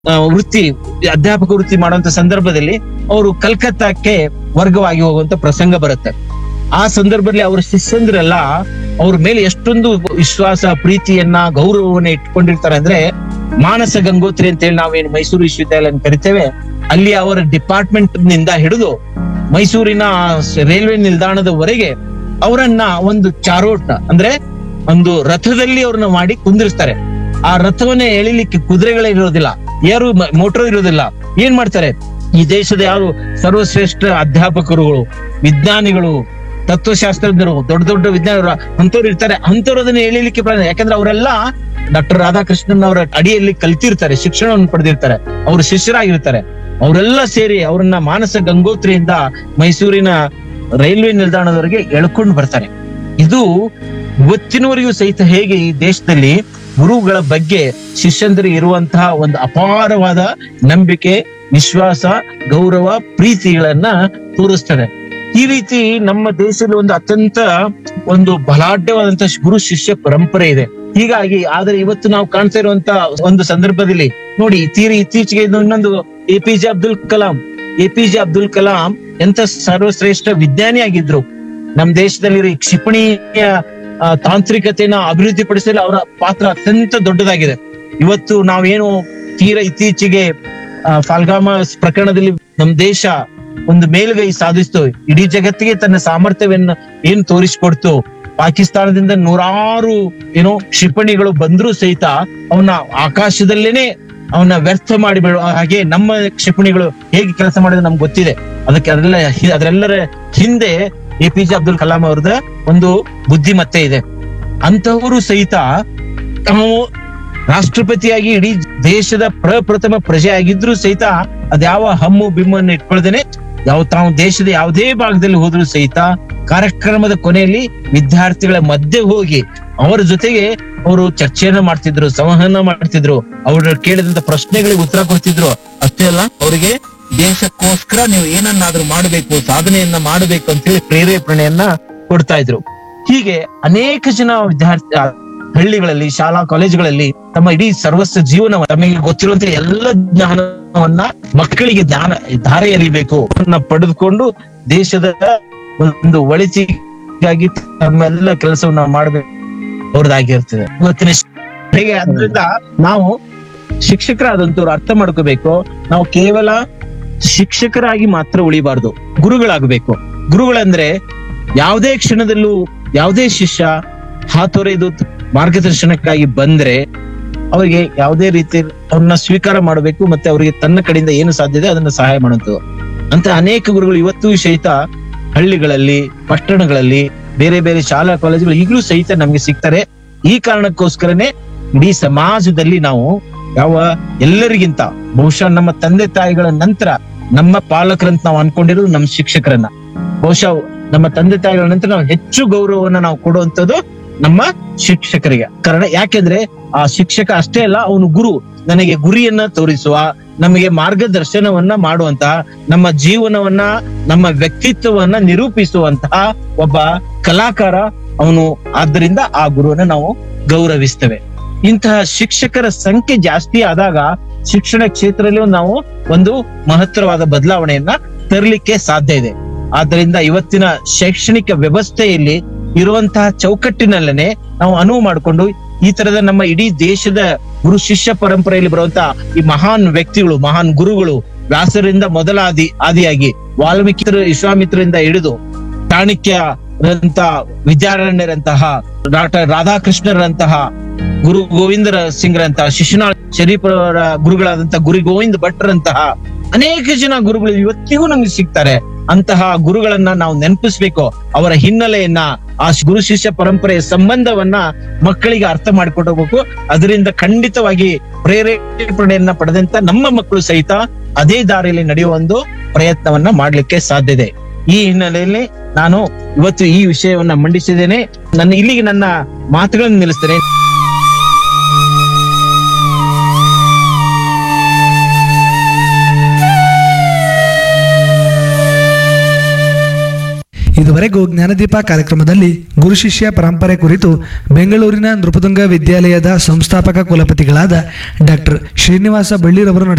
ಆ, ವೃತ್ತಿ ಅಧ್ಯಾಪಕ ವೃತ್ತಿ ಮಾಡುವಂತ ಸಂದರ್ಭದಲ್ಲಿ ಅವರು ಕಲ್ಕತ್ತಾಕ್ಕೆ ವರ್ಗವಾಗಿ ಹೋಗುವಂತ ಪ್ರಸಂಗ ಬರುತ್ತೆ ಆ ಸಂದರ್ಭದಲ್ಲಿ ಅವರ ಶಿಷ್ಯಂದ್ರೆಲ್ಲ ಅವ್ರ ಮೇಲೆ ಎಷ್ಟೊಂದು ವಿಶ್ವಾಸ ಪ್ರೀತಿಯನ್ನ ಗೌರವವನ್ನ ಇಟ್ಕೊಂಡಿರ್ತಾರೆ ಅಂದ್ರೆ ಮಾನಸ ಗಂಗೋತ್ರಿ ಅಂತ ಹೇಳಿ ನಾವೇನು ಮೈಸೂರು ವಿಶ್ವವಿದ್ಯಾಲಯ ಕರಿತೇವೆ ಅಲ್ಲಿ ಅವರ ಡಿಪಾರ್ಟ್ಮೆಂಟ್ ನಿಂದ ಹಿಡಿದು ಮೈಸೂರಿನ ರೈಲ್ವೆ ನಿಲ್ದಾಣದವರೆಗೆ ಅವರನ್ನ ಒಂದು ಚಾರೋಟ ಅಂದ್ರೆ ಒಂದು ರಥದಲ್ಲಿ ಅವ್ರನ್ನ ಮಾಡಿ ಕುಂದಿರಿಸ್ತಾರೆ ಆ ರಥವನ್ನ ಎಳಿಲಿಕ್ಕೆ ಕುದುರೆಗಳಿರೋದಿಲ್ಲ ಯಾರು ಮೋಟರ್ ಇರೋದಿಲ್ಲ ಏನ್ ಮಾಡ್ತಾರೆ ಈ ದೇಶದ ಯಾರು ಸರ್ವಶ್ರೇಷ್ಠ ಅಧ್ಯಾಪಕರುಗಳು ವಿಜ್ಞಾನಿಗಳು ತತ್ವಶಾಸ್ತ್ರಜ್ಞರು ದೊಡ್ಡ ದೊಡ್ಡ ವಿಜ್ಞಾನಿಗಳು ಅಂತವ್ರು ಇರ್ತಾರೆ ಅಂತವ್ರು ಅದನ್ನ ಎಳಿಲಿಕ್ಕೆ ಪ್ರಯತ್ನ ಯಾಕಂದ್ರೆ ಅವರೆಲ್ಲ ಡಾಕ್ಟರ್ ರಾಧಾಕೃಷ್ಣನ್ ಅವರ ಅಡಿಯಲ್ಲಿ ಕಲ್ತಿರ್ತಾರೆ ಶಿಕ್ಷಣವನ್ನು ಪಡೆದಿರ್ತಾರೆ ಅವರು ಶಿಷ್ಯರಾಗಿರ್ತಾರೆ ಅವರೆಲ್ಲ ಸೇರಿ ಅವರನ್ನ ಮಾನಸ ಗಂಗೋತ್ರಿಯಿಂದ ಮೈಸೂರಿನ ರೈಲ್ವೆ ನಿಲ್ದಾಣದವರೆಗೆ ಎಳ್ಕೊಂಡು ಬರ್ತಾರೆ ಇದು ಇವತ್ತಿನವರೆಗೂ ಸಹಿತ ಹೇಗೆ ಈ ದೇಶದಲ್ಲಿ ಗುರುಗಳ ಬಗ್ಗೆ ಶಿಷ್ಯಂದರಿಗೆ ಇರುವಂತಹ ಒಂದು ಅಪಾರವಾದ ನಂಬಿಕೆ ವಿಶ್ವಾಸ ಗೌರವ ಪ್ರೀತಿಗಳನ್ನ ತೋರಿಸ್ತದೆ ಈ ರೀತಿ ನಮ್ಮ ದೇಶದಲ್ಲಿ ಒಂದು ಅತ್ಯಂತ ಒಂದು ಬಲಾಢ್ಯವಾದಂತಹ ಗುರು ಶಿಷ್ಯ ಪರಂಪರೆ ಇದೆ ಹೀಗಾಗಿ ಆದ್ರೆ ಇವತ್ತು ನಾವು ಕಾಣ್ತಾ ಇರುವಂತ ಒಂದು ಸಂದರ್ಭದಲ್ಲಿ ನೋಡಿ ತೀರಿ ಇತ್ತೀಚೆಗೆ ಇದು ಇನ್ನೊಂದು A P J Abdul Kalam A P J Abdul Kalam ಎಂತ ಸರ್ವಶ್ರೇಷ್ಠ ವಿಜ್ಞಾನಿ ಆಗಿದ್ರು ನಮ್ಮ ದೇಶದಲ್ಲಿ ಕ್ಷಿಪಣಿಯ ಆ, ತಾಂತ್ರಿಕತೆಯನ್ನ ಅಭಿವೃದ್ಧಿಪಡಿಸಲು ಅವರ ಪಾತ್ರ ಅತ್ಯಂತ ದೊಡ್ಡದಾಗಿದೆ ಇವತ್ತು ನಾವೇನು ತೀರ ಇತ್ತೀಚೆಗೆ ಆ, ಫಾಲ್ಗಾಮ ಪ್ರಕರಣದಲ್ಲಿ ನಮ್ಮ ದೇಶ ಒಂದು ಮೇಲುಗೈ ಸಾಧಿಸ್ತು ಇಡೀ ಜಗತ್ತಿಗೆ ತನ್ನ ಸಾಮರ್ಥ್ಯವನ್ನು ಏನ್ ತೋರಿಸಿಕೊಡ್ತು ಪಾಕಿಸ್ತಾನದಿಂದ ನೂರಾರು ಏನೋ ಕ್ಷಿಪಣಿಗಳು ಬಂದ್ರೂ ಸಹಿತ ಅವನ್ನ ಆಕಾಶದಲ್ಲೇನೆ ಅವನ್ನ ವ್ಯರ್ಥ ಮಾಡಿಬಿಡು ಹಾಗೆ ನಮ್ಮ ಕ್ಷಿಪಣಿಗಳು ಹೇಗೆ ಕೆಲಸ ಮಾಡಿದ್ರೆ ನಮ್ಗೆ ಗೊತ್ತಿದೆ ಅದಕ್ಕೆ ಅದೆಲ್ಲ ಹಿ- ಅದರೆಲ್ಲರ ಹಿಂದೆ A P J Abdul Kalam ಅವ್ರದ ಒಂದು ಬುದ್ಧಿಮತ್ತೆ ಇದೆ ಅಂತವರು ಸಹಿತ ತಾವು ರಾಷ್ಟ್ರಪತಿಯಾಗಿ ಇಡೀ ದೇಶದ ಪ್ರಪ್ರಥಮ ಪ್ರಜೆ ಆಗಿದ್ರು ಸಹಿತ ಅದ್ಯಾವ ಹಮ್ಮು ಬಿಮ್ಮನ್ನು ಇಟ್ಕೊಳ್ದೇನೆ ಯಾವ ತಾವು ದೇಶದ ಯಾವುದೇ ಭಾಗದಲ್ಲಿ ಹೋದ್ರು ಸಹಿತ ಕಾರ್ಯಕ್ರಮದ ಕೊನೆಯಲ್ಲಿ ವಿದ್ಯಾರ್ಥಿಗಳ ಮಧ್ಯೆ ಹೋಗಿ ಅವರ ಜೊತೆಗೆ ಅವರು ಚರ್ಚೆಯನ್ನ ಮಾಡ್ತಿದ್ರು ಸಂವಹನ ಮಾಡ್ತಿದ್ರು ಅವ್ರ ಕೇಳಿದಂತ ಪ್ರಶ್ನೆಗಳಿಗೆ ಉತ್ತರ ಕೊಡ್ತಿದ್ರು ಅಷ್ಟೇ ಅಲ್ಲ ಅವರಿಗೆ ದೇಶಕ್ಕೋಸ್ಕರ ನೀವು ಏನನ್ನಾದ್ರೂ ಮಾಡಬೇಕು ಸಾಧನೆಯನ್ನ ಮಾಡಬೇಕು ಅಂತ ಹೇಳಿ ಪ್ರೇರೇಪಣೆಯನ್ನ ಕೊಡ್ತಾ ಇದ್ರು ಹೀಗೆ ಅನೇಕ ಜನ ವಿದ್ಯಾರ್ಥಿ ಆ, ಹಳ್ಳಿಗಳಲ್ಲಿ ಶಾಲಾ ಕಾಲೇಜುಗಳಲ್ಲಿ ತಮ್ಮ ಇಡೀ ಸರ್ವಸ್ವ ಜೀವನ ತಮಗೆ ಗೊತ್ತಿರುವಂತ ಎಲ್ಲ ಜ್ಞಾನವನ್ನ ಮಕ್ಕಳಿಗೆ ಜ್ಞಾನ ಧಾರೆ ಎರಿಬೇಕು ಅದನ್ನ ಪಡೆದುಕೊಂಡು ದೇಶದ ಒಂದು ಒಳಿತಿಗಾಗಿ ತಮ್ಮೆಲ್ಲ ಕೆಲಸವನ್ನ ಮಾಡ್ಬೇಕು ಅವ್ರದ್ದಾಗಿರ್ತದೆ ಇವತ್ತಿನ ಶ್- ಹೇಗೆ ಅದರಿಂದ ನಾವು ಶಿಕ್ಷಕರಾದಂತವ್ರು ಅರ್ಥ ಮಾಡ್ಕೋಬೇಕು ನಾವು ಕೇವಲ ಶಿಕ್ಷಕರಾಗಿ ಮಾತ್ರ ಉಳಿಬಾರ್ದು ಗುರುಗಳಾಗಬೇಕು ಗುರುಗಳಂದ್ರೆ ಯಾವುದೇ ಕ್ಷಣದಲ್ಲೂ ಯಾವುದೇ ಶಿಷ್ಯ ಹಾತೊರೆದು ಮಾರ್ಗದರ್ಶನಕ್ಕಾಗಿ ಬಂದ್ರೆ ಅವರಿಗೆ ಯಾವುದೇ ರೀತಿ ಅವ್ರನ್ನ ಸ್ವೀಕಾರ ಮಾಡಬೇಕು ಮತ್ತೆ ಅವರಿಗೆ ತನ್ನ ಕಡೆಯಿಂದ ಏನು ಸಾಧ್ಯತೆ ಅದನ್ನ ಸಹಾಯ ಮಾಡುವಂಥದ್ದು ಅಂತ ಅನೇಕ ಗುರುಗಳು ಇವತ್ತು ಸಹಿತ ಹಳ್ಳಿಗಳಲ್ಲಿ ಪಟ್ಟಣಗಳಲ್ಲಿ ಬೇರೆ ಬೇರೆ ಶಾಲಾ ಕಾಲೇಜುಗಳು ಈಗಲೂ ಸಹಿತ ನಮ್ಗೆ ಸಿಗ್ತಾರೆ ಈ ಕಾರಣಕ್ಕೋಸ್ಕರನೇ ಇಡೀ ಸಮಾಜದಲ್ಲಿ ನಾವು ಯಾವ ಎಲ್ಲರಿಗಿಂತ ಬಹುಶಃ ನಮ್ಮ ತಂದೆ ತಾಯಿಗಳ ನಂತರ ನಮ್ಮ ಪಾಲಕರಂತ ನಾವು ಅನ್ಕೊಂಡಿರೋದು ನಮ್ಮ ಶಿಕ್ಷಕರನ್ನ ಬಹುಶಃ ನಮ್ಮ ತಂದೆ ತಾಯಿಗಳ ನಂತರ ನಾವು ಹೆಚ್ಚು ಗೌರವವನ್ನ ನಾವು ಕೊಡುವಂತದ್ದು ನಮ್ಮ ಶಿಕ್ಷಕರಿಗೆ ಕಾರಣ ಯಾಕೆಂದ್ರೆ ಆ ಶಿಕ್ಷಕ ಅಷ್ಟೇ ಅಲ್ಲ ಅವನು ಗುರು ನನಗೆ ಗುರಿಯನ್ನ ತೋರಿಸುವ ನಮಗೆ ಮಾರ್ಗದರ್ಶನವನ್ನ ಮಾಡುವಂತಹ ನಮ್ಮ ಜೀವನವನ್ನ ನಮ್ಮ ವ್ಯಕ್ತಿತ್ವವನ್ನ ನಿರೂಪಿಸುವಂತಹ ಒಬ್ಬ ಕಲಾಕಾರ ಅವನು ಆದ್ದರಿಂದ ಆ ಗುರುವನ್ನ ನಾವು ಗೌರವಿಸ್ತೇವೆ ಇಂತಹ ಶಿಕ್ಷಕರ ಸಂಖ್ಯೆ ಜಾಸ್ತಿ ಆದಾಗ ಶಿಕ್ಷಣ ಕ್ಷೇತ್ರದಲ್ಲಿ ನಾವು ಒಂದು ಮಹತ್ತರವಾದ ಬದಲಾವಣೆಯನ್ನ ತರಲಿಕ್ಕೆ ಸಾಧ್ಯ ಇದೆ ಆದ್ದರಿಂದ ಇವತ್ತಿನ ಶೈಕ್ಷಣಿಕ ವ್ಯವಸ್ಥೆಯಲ್ಲಿ ಇರುವಂತಹ ಚೌಕಟ್ಟಿನಲ್ಲೇನೆ ನಾವು ಅನುವು ಮಾಡಿಕೊಂಡು ಈ ತರದ ನಮ್ಮ ಇಡೀ ದೇಶದ ಗುರು ಶಿಷ್ಯ ಪರಂಪರೆಯಲ್ಲಿ ಬರುವಂತಹ ಈ ಮಹಾನ್ ವ್ಯಕ್ತಿಗಳು ಮಹಾನ್ ಗುರುಗಳು ವ್ಯಾಸರಿಂದ ಮೊದಲ ಆದಿ ಆದಿಯಾಗಿ ವಾಲ್ಮೀಕಿ ವಿಶ್ವಾಮಿತ್ರರಿಂದ ಹಿಡಿದು ಚಾಣಕ್ಯರಂತ ವಿದ್ಯಾರಣ್ಯರಂತಹ ಡಾಕ್ಟರ್ ರಾಧಾಕೃಷ್ಣರಂತಹ ಗುರು ಗೋವಿಂದರ ಸಿಂಗ್ರಂತಹ ಶಿಶುನಾಳ್ ಶರೀಫರ ಗುರುಗಳಾದಂತಹ ಗುರು ಗೋವಿಂದ ಭಟ್ರಂತಹ ಅನೇಕ ಜನ ಗುರುಗಳು ಇವತ್ತಿಗೂ ನಮ್ಗೆ ಸಿಗ್ತಾರೆ ಅಂತಹ ಗುರುಗಳನ್ನ ನಾವು ನೆನಪಿಸ್ಬೇಕು ಅವರ ಹಿನ್ನೆಲೆಯನ್ನ ಆ ಗುರು ಶಿಷ್ಯ ಪರಂಪರೆಯ ಸಂಬಂಧವನ್ನ ಮಕ್ಕಳಿಗೆ ಅರ್ಥ ಮಾಡಿಕೊಡಬೇಕು ಅದರಿಂದ ಖಂಡಿತವಾಗಿ ಪ್ರೇರೇಪಣೆಯನ್ನ ಪಡೆದಂತ ನಮ್ಮ ಮಕ್ಕಳು ಸಹಿತ ಅದೇ ದಾರಿಯಲ್ಲಿ ನಡೆಯುವ ಒಂದು ಪ್ರಯತ್ನವನ್ನ ಮಾಡ್ಲಿಕ್ಕೆ ಸಾಧ್ಯತೆ ಈ ಹಿನ್ನೆಲೆಯಲ್ಲಿ ನಾನು ಇವತ್ತು ಈ ವಿಷಯವನ್ನ ಮಂಡಿಸಿದ್ದೇನೆ ನನ್ನ ಇಲ್ಲಿಗೆ ನನ್ನ ಮಾತುಗಳನ್ನು ನಿಲ್ಲಿಸ್ತೇನೆ ಇದುವರೆಗೂ ಜ್ಞಾನದೀಪ ಕಾರ್ಯಕ್ರಮದಲ್ಲಿ ಗುರು ಶಿಷ್ಯ ಪರಂಪರೆ ಕುರಿತು ಬೆಂಗಳೂರಿನ ನೃಪತುಂಗ ವಿದ್ಯಾಲಯದ ಸಂಸ್ಥಾಪಕ ಕುಲಪತಿಗಳಾದ ಡಾಕ್ಟರ್ ಶ್ರೀನಿವಾಸ ಬಳ್ಳಿರವರು